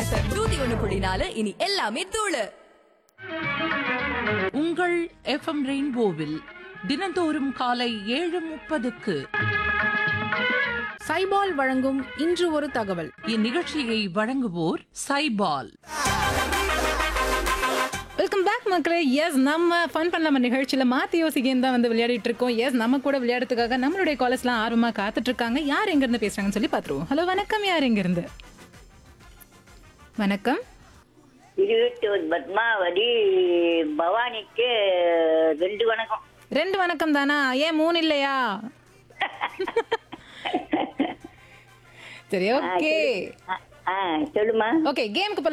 FM நூத்தி ஒண்ணு புள்ளி நாலு இனி எல்லாமே தூளு உங்கள் எஃப்எம் ரெயின்போவில் தினந்தோறும் காலை ஏழு முப்பதுக்கு சைபால் வழங்கும் இன்று ஒரு தகவல் இந்நிகழ்ச்சியை வழங்குவோர் சைபால் வெல்கம் பேக் மக்களே எஸ் நம்ம ஃபன் பண்ணலாம நிகழ்ச்சியில் மாற்றி யோசிக்கேன் தான் வந்து விளையாடிட்டு இருக்கோம் எஸ் நம்ம கூட விளையாடுறதுக்காக நம்மளுடைய காலேஜ்லாம் ஆர்வமாக காத்துட்டு இருக்காங்க யார் எங்கேருந்து பேசுகிறாங்கன்னு சொல்லி பார்த்துருவோம் ஹலோ வணக்கம் யார் எங்கேருந்து வணக்கம் இருபத்தோரு பத்மாவதி பவானிக்கு ரெண்டு வணக்கம் ரெண்டு வணக்கம் தானா ஏன் மூணு இல்லையா சரி ஓகே ஆ, ஆ சொல்லுமா ஓகே கேமுக்கு